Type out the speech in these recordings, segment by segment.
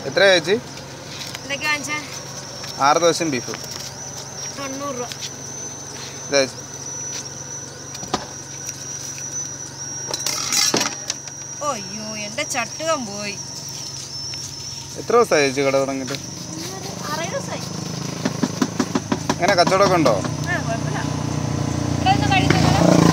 എത്രയാ ചേച്ചി എന്തൊക്കെ വാങ്ങിച്ചാ ആറ് ദോശയും ബീഫും തൊണ്ണൂറ് രൂപ ഇതാ ചേച്ചി അയ്യോ എൻ്റെ ചട്ടുകം പോയി എത്ര ദിവസമായി ചേച്ചി കട തുടങ്ങിയിട്ട് ആറേഴ് ദിവസമായി എങ്ങനെ കച്ചവടമൊക്കെ ഉണ്ടോ ആ കുഴപ്പമില്ല ഇവിടെ ഒന്ന് കഴിക്കുന്നത്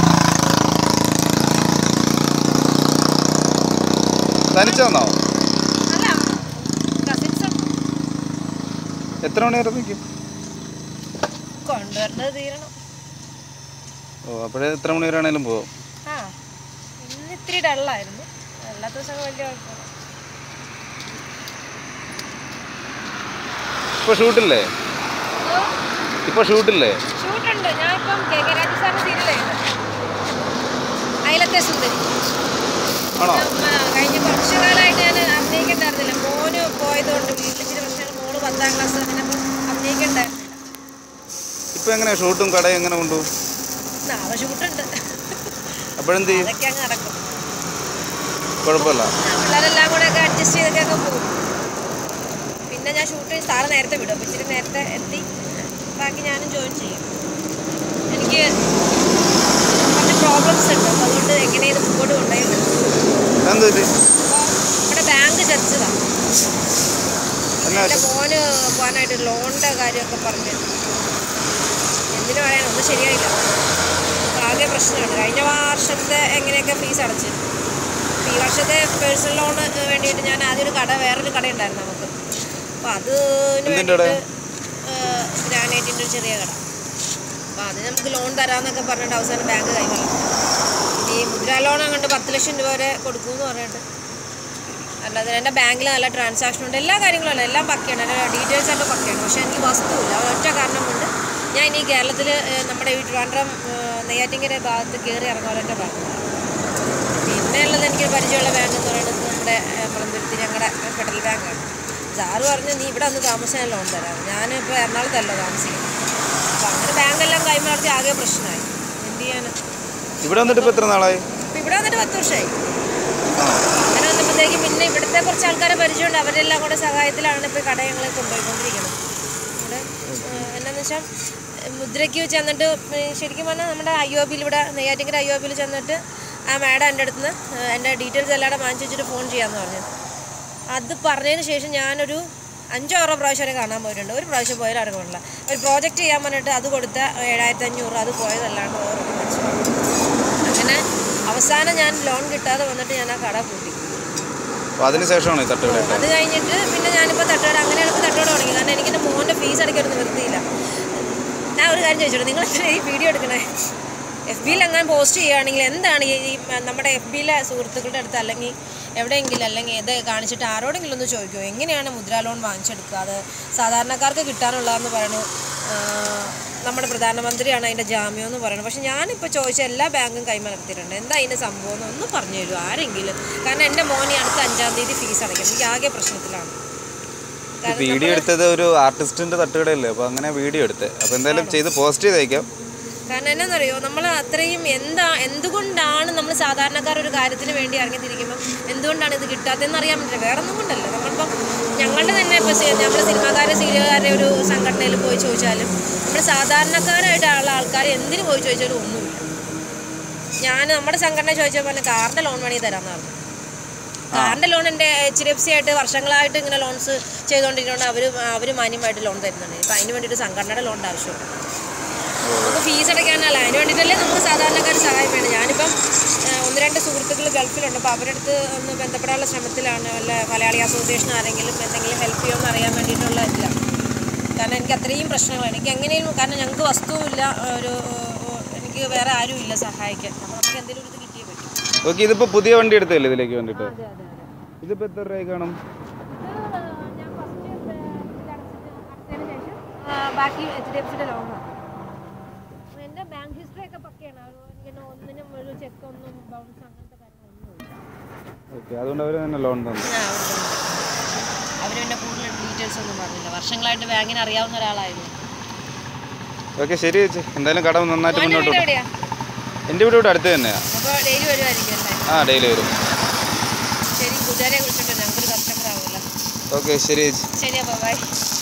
തനിച്ച് വന്നോ അല്ല കസിൻസ് എത്ര മണി വരെ നിൽക്കും കൊണ്ടുവരേണ്ടത് തീരണം ഓ അപ്പോഴേ എത്ര മണി വരെ ആണെങ്കിലും പോകും ആ ഇന്ന് ഇത്തിരി ഡള്ളായിരുന്നു എല്ലാ ദിവസവും വലിയ കുഴപ്പമില്ല ഇപ്പോൾ ഷൂട്ടില്ലേ ഇപ്പോൾ ഷൂട്ടില്ലേ ഷൂട്ടുണ്ട് ഞാൻ ഇപ്പം കെ കെ രാജു സാറിന് സീരിയലായിരുന്നു അയലത്തെ സുന്ദരി ആണോ ആ, കഴിഞ്ഞ കുറച്ച് കാലമായിട്ട് ഞാൻ അഭിനയിക്കണ്ടായിരുന്നില്ല മോന് പോയതുകൊണ്ട് വീട്ടിൽ ഇച്ചിരി പ്രശ്നങ്ങൾ മോള് പത്താം ക്ലാസ് അങ്ങനെ അപ്പം അഭിനയിക്കണ്ടായിരുന്നില്ല ഇപ്പോൾ എങ്ങനെ ഷൂട്ടും കടയും എങ്ങനെ കൊണ്ടുപോകും നാളെ ഷൂട്ടുണ്ട് അപ്പോഴെന്ത് ചെയ്യും അതൊക്കെ അങ്ങ് നടക്കും കുഴപ്പമില്ല ആ, പിള്ളേരെല്ലാം കൂടെ ഒക്കെ അഡ്ജസ്റ്റ് ചെയ്തൊക്കെ അങ്ങ് പോകും പിന്നെ ഞാൻ ഷൂട്ട് സാറ് നേരത്തെ വിടും അപ്പം ഇച്ചിരി നേരത്തെ എത്തി ബാക്കി ഞാനും ജോയിൻ ചെയ്യും എനിക്ക് കുറച്ച് പ്രോബ്ലംസ് ഉണ്ട് അപ്പോൾ അതുകൊണ്ട് എങ്ങനെ ഇത് മുമ്പോട്ട് കൊണ്ടുപോയി എന്ത് പറ്റി അപ്പോൾ ഇവിടെ ബാങ്ക് ചതിച്ചതാണ് എന്നാ എൻ്റെ മോന് പോകാനായിട്ട് ലോണിൻ്റെ കാര്യമൊക്കെ പറഞ്ഞ് എന്തിനു പറയാൻ ഒന്നും ശരിയായില്ല അപ്പോൾ ആകെ പ്രശ്നമാണ് കഴിഞ്ഞ വർഷത്തെ എങ്ങനെയൊക്കെ ഫീസ് അടച്ച് അപ്പോൾ ഈ വർഷത്തെ പേഴ്സണൽ ലോണ് വേണ്ടിയിട്ട് ഞാൻ ആദ്യം ഒരു കട വേറൊരു കട ഉണ്ടായിരുന്നു നമുക്ക് അപ്പോൾ അതിന് എന്തിൻ്റെ കട? വേണ്ടിയിട്ട് ഗ്രാനൈറ്റിൻ്റെ ഒരു ചെറിയ കട അപ്പോൾ അതിന് നമുക്ക് ലോൺ തരാമെന്നൊക്കെ പറഞ്ഞിട്ട് അവസാനം ബാങ്ക് കൈവല്ല ഈ മുദ്രാ ലോൺ അങ്ങോട്ട് പത്ത് ലക്ഷം രൂപ വരെ കൊടുക്കുമെന്ന് പറഞ്ഞിട്ട് അല്ലാതെ എൻ്റെ ബാങ്കിൽ നല്ല ട്രാൻസാക്ഷൻ ഉണ്ട് എല്ലാ കാര്യങ്ങളും അല്ല എല്ലാം പക്കയാണ് എൻ്റെ ഡീറ്റെയിൽസ് ഒക്കെ പക്കയാണ് പക്ഷേ എനിക്ക് വസ്തുവില്ല ഒറ്റ കാരണം കൊണ്ട് ഞാൻ ഇനി കേരളത്തിൽ നമ്മുടെ ഈ ട്രിവാൻഡ്രം ഏഹ്, നെയ്യാറ്റിങ്കര ഭാഗത്ത് കയറി ഇറങ്ങാൻ ഒറ്റ പറഞ്ഞു പിന്നെ ഉള്ളത് എനിക്ക് പരിചയമുള്ള ബാങ്ക് എന്ന് പറയുന്നത് നമ്മുടെ ഏഹ്, മലമ്പുരത്ത് ഞങ്ങളുടെ ഫെഡറൽ ബാങ്കാണ് സാറ് പറഞ്ഞു നീ ഇവിടെ വന്ന് താമസിക്കാൻ ലോൺ തരാം ഞാനിപ്പോൾ എറണാകുളത്തല്ല താമസിക്കുന്നത് അപ്പോൾ അങ്ങനെ ബാങ്കെല്ലാം കൈമാറി ആകെ പ്രശ്നമായി എന്ത് ചെയ്യാനാണ് ഇവിടെ വന്നിട്ട് ഇപ്പോൾ എത്ര നാളായി അപ്പോൾ ഇവിടെ വന്നിട്ട് പത്ത് വർഷമായി ആ അങ്ങനെ വന്നപ്പോഴത്തേക്കും പിന്നെ ഇവിടുത്തെ കുറച്ച് ആൾക്കാരെ പരിചയമുണ്ട് അവരെല്ലാം കൂടെ സഹായത്തിലാണ് ഇപ്പോൾ കട ഞങ്ങൾ കൊണ്ടുപോയിക്കൊണ്ടിരിക്കുന്നത് ഇവിടെ ഏഹ്, എന്നാന്ന് വെച്ചാൽ ഏഹ്, മുദ്രയ്ക്ക് ചെന്നിട്ട് ഏഹ്, ശരിക്കും പറഞ്ഞാൽ നമ്മുടെ ഐ ഒ ബിയിൽ ഇവിടെ നെയ്യാറ്റിങ്കര ഐ ഒ ബിയിൽ ചെന്നിട്ട് ആ മാഡം എൻ്റെ അടുത്ത് നിന്ന് എൻ്റെ ഡീറ്റെയിൽസ് എല്ലാം കൂടെ വാങ്ങിച്ച് വെച്ചിട്ട് ഫോൺ ചെയ്യാമെന്ന് പറഞ്ഞു അത് പറഞ്ഞതിന് ശേഷം ഞാനൊരു അഞ്ചോ ആറോ പ്രാവശ്യം വരെ കാണാൻ പോയിട്ടുണ്ട് ഒരു പ്രാവശ്യം പോയാലും അവിടെ കൊണ്ടില്ല ഒരു പ്രോജക്റ്റ് ചെയ്യാൻ പറഞ്ഞിട്ട് അത് കൊടുത്ത ഏഴായിരത്തി അഞ്ഞൂറ് അത് പോയതല്ലാണ്ട് വേറൊന്നും മനസ്സിലാവും അങ്ങനെ അവസാനം ഞാൻ ലോൺ കിട്ടാതെ വന്നിട്ട് ഞാൻ ആ കട പൂട്ടി അപ്പോൾ അതിന് ശേഷമാണ് ഈ തട്ടുകട ഇട്ടത് അത് കഴിഞ്ഞിട്ട് പിന്നെ ഞാനിപ്പോൾ തട്ടുകട അങ്ങനെയാണ് ഇപ്പോൾ തട്ടുകട തുടങ്ങി കാരണം എനിക്ക് എൻ്റെ മോൻ്റെ ഫീസ് അടയ്ക്കാനൊന്നും നിർത്തിയില്ല ഞാൻ ഒരു കാര്യം ചോദിച്ചോട്ടെ നിങ്ങൾ എത്ര ഈ വീഡിയോ എടുക്കണേ എഫ് ബിയിൽ അങ്ങനെ പോസ്റ്റ് ചെയ്യുകയാണെങ്കിൽ എന്താണ് ഈ ഈ നമ്മുടെ എഫ് ബിയിലെ സുഹൃത്തുക്കളുടെ അടുത്ത് അല്ലെങ്കിൽ എവിടെയെങ്കിലും അല്ലെങ്കിൽ ഇത് കാണിച്ചിട്ട് ആരോടെങ്കിലും ഒന്ന് ചോദിക്കുമോ എങ്ങനെയാണ് മുദ്രാ ലോൺ വാങ്ങിച്ചെടുക്കുക അത് സാധാരണക്കാർക്ക് കിട്ടാനുള്ളതെന്ന് പറയുന്നു ആ, നമ്മുടെ പ്രധാനമന്ത്രിയാണ് അതിൻ്റെ ജാമ്യം എന്ന് പറയുന്നത് പക്ഷെ ഞാനിപ്പോൾ ചോദിച്ച എല്ലാ ബാങ്കും കൈമലർത്തിയിട്ടുണ്ട് എന്താ അതിൻ്റെ സംഭവം എന്ന് ഒന്ന് പറഞ്ഞു തരുമോ ആരെങ്കിലും കാരണം എൻ്റെ മോനെ അടുത്ത അഞ്ചാം തീയതി ഫീസ് അടയ്ക്കണം എനിക്ക് ആകെ പ്രശ്നത്തിലാണ് ഈ വീഡിയോ എടുത്തത് ഒരു ആർട്ടിസ്റ്റിന്റെ തട്ടുകടയല്ലേ അപ്പോൾ അങ്ങനെ വീഡിയോ എടുത്തത് അപ്പോൾ എന്തായാലും ചെയ്ത് പോസ്റ്റ് ചെയ്തേക്കാം കാരണം എന്നാന്നറിയോ നമ്മൾ അത്രയും എന്താ എന്തുകൊണ്ടാണ് നമ്മൾ സാധാരണക്കാർ ഒരു കാര്യത്തിന് വേണ്ടി ഇറങ്ങിത്തിരിക്കുമ്പോൾ എന്തുകൊണ്ടാണ് ഇത് കിട്ടാത്തതെന്ന് അറിയാൻ പറ്റില്ല വേറെ ഒന്നും കൊണ്ടല്ല നമ്മളിപ്പം ഞങ്ങളുടെ തന്നെ ഇപ്പോൾ നമ്മൾ സിനിമാക്കാരെ സീരിയലുകാരുടെ ഒരു സംഘടനയിൽ പോയി ചോദിച്ചാലും നമ്മൾ സാധാരണക്കാരായിട്ടുള്ള ആൾക്കാർ എന്തിനു പോയി ചോദിച്ചാലും ഒന്നുമില്ല ഞാൻ നമ്മുടെ സംഘടന ചോദിച്ചപ്പോൾ പറഞ്ഞ കാറിൻ്റെ ലോൺ വേണമെങ്കിൽ തരാമെന്ന് പറഞ്ഞു കാറിൻ്റെ ലോൺ എൻ്റെ എച്ച് ഡി എഫ് സി ആയിട്ട് വർഷങ്ങളായിട്ട് ഇങ്ങനെ ലോൺസ് ചെയ്തുകൊണ്ടിരിക്കുന്നുണ്ട് അവർ അവർ മാന്യമായിട്ട് ലോൺ തരുന്നുണ്ട് ഇപ്പം അതിന് വേണ്ടിയിട്ട് സംഘടനയുടെ ലോണിൻ്റെ ആവശ്യമുണ്ട് നമുക്ക് ഫീസ് അടയ്ക്കാനല്ല അതിന് വേണ്ടിയിട്ടല്ലേ നമുക്ക് സാധാരണക്കാർ സഹായം വേണം ഞാനിപ്പം ഏഹ്, ഒന്ന് രണ്ട് സുഹൃത്തുക്കൾ ഗൾഫിലുണ്ട് അപ്പോൾ അവരുടെ അടുത്ത് ഒന്ന് ബന്ധപ്പെടാനുള്ള ശ്രമത്തിലാണ് വല്ല മലയാളി അസോസിയേഷൻ ആരെങ്കിലും എന്തെങ്കിലും ഹെൽപ്പ് ചെയ്യുമെന്ന് അറിയാൻ വേണ്ടിയിട്ടുള്ള ഇതില്ല കാരണം എനിക്ക് അത്രയും പ്രശ്നങ്ങളാണ് എനിക്ക് എങ്ങനെയും കാരണം ഞങ്ങൾക്ക് വസ്തുവില്ല ഒരു ഏഹ്, എനിക്ക് വേറെ ആരും ഇല്ല സഹായിക്കാൻ അപ്പോൾ നമുക്ക് എന്തെങ്കിലും ഒരു ഇത് കിട്ടിയേ പറ്റും ഓക്കെ ഇതിപ്പോൾ പുതിയ വണ്ടി എടുത്തല്ലേ ഇതിലേക്ക് വേണ്ടിയിട്ട് അതെ അതെ അതെ ഇതിപ്പോൾ എത്ര രൂപ കാണും ഞാൻ ഫസ്റ്റ് അടച്ചതിന് ശേഷം ബാക്കി എച്ച് ഡി എഫ് സിയുടെ ലോണാണ് എൻ്റെ ബാങ്ക് ഹിസ്റ്ററി ഒക്കെ പക്കയാണ് അത് ഇങ്ങനെ ഒന്നിനും ഒരു ചെക്ക് ഒന്നും ബൗൺസ് അങ്ങനത്തെ കാര്യങ്ങളൊന്നും ഇല്ല ഓക്കെ അതുകൊണ്ട് അവർ തന്നെ ലോൺ തന്നു അവർ പിന്നെ കൂടുതൽ ഡീറ്റെയിൽസ് ഒന്നും പറഞ്ഞില്ല വർഷങ്ങളായിട്ട് ബാങ്കിന് അറിയാവുന്ന ഒരാളായിരുന്നു ഓക്കെ ശരി ചേച്ചി എന്തായാലും കട നന്നായിട്ട് മോൻ്റെ മുന്നോട്ട് വീട് പോകും എവിടെയാ എൻ്റെ വീട് ഇവിടെ അടുത്ത് തന്നെയാണ് അപ്പോൾ ഡെയിലി വരുമായിരിക്കും അല്ലേ ആ ഡെയിലി വരും ശരി കൂട്ടുകാരെ വിളിച്ചിട്ട് ഞങ്ങൾക്കൊരു കസ്റ്റമർ ആവുമല്ലോ ഓക്കെ ശരി ചേച്ചി ശരി അപ്പോൾ ബൈ